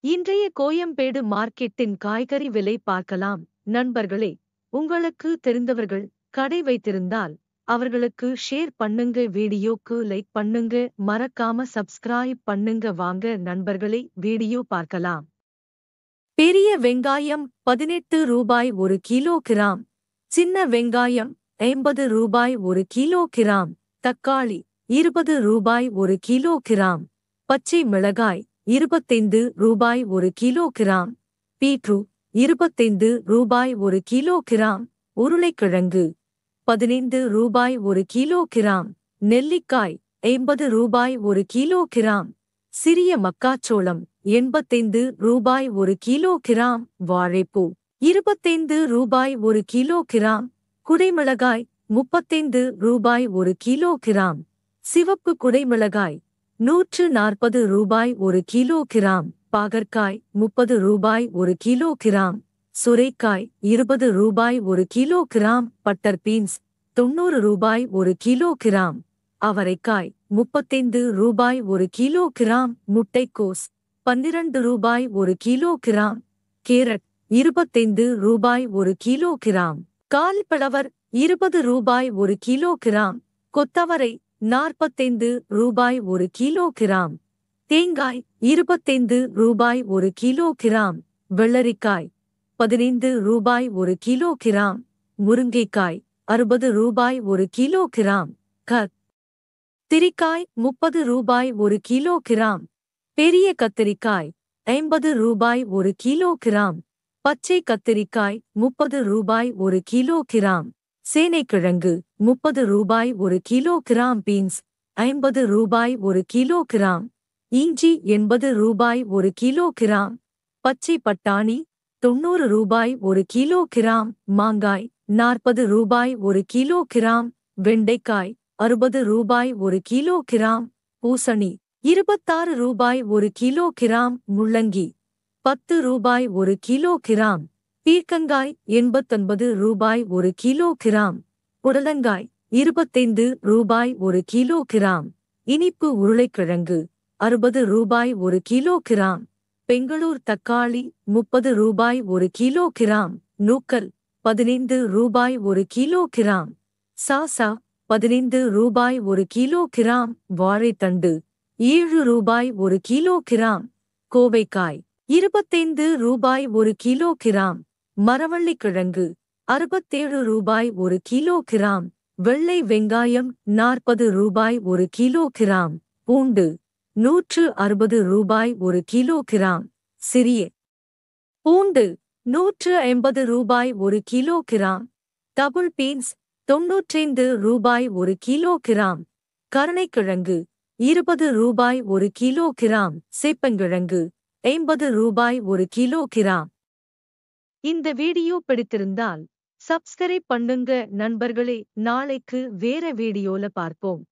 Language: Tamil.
இன்றைய கோயம்பேடு மார்க்கெட்டின் காய்கறி விலை பார்க்கலாம் நண்பர்களே உங்களுக்கு தெரிந்தவர்கள் கடை வைத்திருந்தால் அவர்களுக்கு ஷேர் பண்ணுங்க வீடியோக்கு லைக் பண்ணுங்க மறக்காம சப்ஸ்கிரைப் பண்ணுங்க வாங்க நண்பர்களே வீடியோ பார்க்கலாம் பெரிய வெங்காயம் பதினெட்டு ரூபாய் ஒரு கிலோ கிராம் சின்ன வெங்காயம் ஐம்பது ரூபாய் ஒரு கிலோ கிராம் தக்காளி இருபது ரூபாய் ஒரு கிலோ கிராம் பச்சை மிளகாய் இருபத்தைந்து ரூபாய் ஒரு கிலோ கிராம் பீட்ரூட் இருபத்தைந்து ரூபாய் ஒரு கிலோ கிராம் உருளைக்கிழங்கு பதினைந்து ரூபாய் ஒரு கிலோ கிராம் நெல்லிக்காய் ஐம்பது ரூபாய் ஒரு கிலோ கிராம் சிறிய மக்காச்சோளம் எண்பத்தைந்து ரூபாய் ஒரு கிலோ கிராம் வாழைப்பூ இருபத்தைந்து ரூபாய் ஒரு கிலோ கிராம் குடைமிளகாய் முப்பத்தைந்து ரூபாய் ஒரு கிலோ கிராம் சிவப்பு குடைமிளகாய் நூற்று நாற்பது ரூபாய் ஒரு கிலோ கிராம் பாகற்காய் முப்பது ரூபாய் ஒரு கிலோ கிராம் சுரைக்காய் இருபது ரூபாய் ஒரு கிலோ கிராம் பட்டர் பீன்ஸ் தொண்ணூறு ரூபாய் ஒரு கிலோ கிராம் அவரைக்காய் முப்பத்தைந்து ரூபாய் ஒரு கிலோ கிராம் முட்டைக்கோஸ் பன்னிரண்டு ரூபாய் ஒரு கிலோ கிராம் கேரட் இருபத்தைந்து ரூபாய் ஒரு கிலோ கிராம் காலிஃபிளவர் இருபது ரூபாய் ஒரு கிலோ கிராம் கொத்தவரை நாற்பத்தைந்து ரூபாய் ஒரு கிலோ கிராம் தேங்காய் இருபத்தைந்து ரூபாய் ஒரு கிலோ கிராம் வெள்ளரிக்காய் பதினைந்து ரூபாய் ஒரு கிலோ கிராம் முருங்கைக்காய் அறுபது ரூபாய் ஒரு கிலோ கிராம் கத் திரிக்காய் முப்பது ரூபாய் ஒரு கிலோ கிராம் பெரிய கத்திரிக்காய் ஐம்பது ரூபாய் ஒரு கிலோ கிராம் பச்சை கத்திரிக்காய் முப்பது ரூபாய் ஒரு கிலோ கிராம் சேனைக்கிழங்கு முப்பது ரூபாய் ஒரு கிலோ கிராம் பீன்ஸ் ஐம்பது ரூபாய் ஒரு கிலோ கிராம் இஞ்சி எண்பது ரூபாய் ஒரு கிலோ கிராம் பச்சை பட்டாணி தொண்ணூறு ரூபாய் ஒரு கிலோ கிராம் மாங்காய் நாற்பது ரூபாய் ஒரு கிலோ கிராம் வெண்டைக்காய் அறுபது ரூபாய் ஒரு கிலோ கிராம் பூசணி இருபத்தாறு ரூபாய் ஒரு கிலோ கிராம் முள்ளங்கி பத்து ரூபாய் ஒரு கிலோ கிராம் பீர்க்கங்காய் எண்பத்தொன்பது ரூபாய் ஒரு கிலோ கிராம் புடலங்காய் இருபத்தைந்து ரூபாய் ஒரு கிலோ கிராம் இனிப்பு உருளைக்கிழங்கு அறுபது ரூபாய் ஒரு கிலோ கிராம் பெங்களூர் தக்காளி முப்பது ரூபாய் ஒரு கிலோ கிராம் நூக்கல் பதினைந்து ரூபாய் ஒரு கிலோ கிராம் சாசா பதினைந்து ரூபாய் ஒரு கிலோ கிராம் வாழைத்தண்டு ஏழு ரூபாய் ஒரு கிலோ கிராம் கோவைக்காய் இருபத்தைந்து ரூபாய் ஒரு கிலோ கிராம் மரவள்ளிக்கிழங்கு அறுபத்தேழு ரூபாய் ஒரு கிலோ கிராம் வெள்ளை வெங்காயம் நாற்பது ரூபாய் ஒரு கிலோ கிராம் பூண்டு நூற்று அறுபது ரூபாய் ஒரு கிலோ கிராம் சிறிய பூண்டு நூற்று ஐம்பது ரூபாய் ஒரு கிலோ கிராம் டபுள் பீன்ஸ் தொன்னூற்றைந்து ரூபாய் ஒரு கிலோ கிராம் கருணைக்கிழங்கு இருபது ரூபாய் ஒரு கிலோ கிராம் சேப்பங்கிழங்கு ஐம்பது ரூபாய் ஒரு கிலோ கிராம் இந்த வீடியோ பிடித்திருந்தால் சப்ஸ்கிரைப் பண்ணுங்க நண்பர்களே நாளைக்கு வேற வீடியோல பார்ப்போம்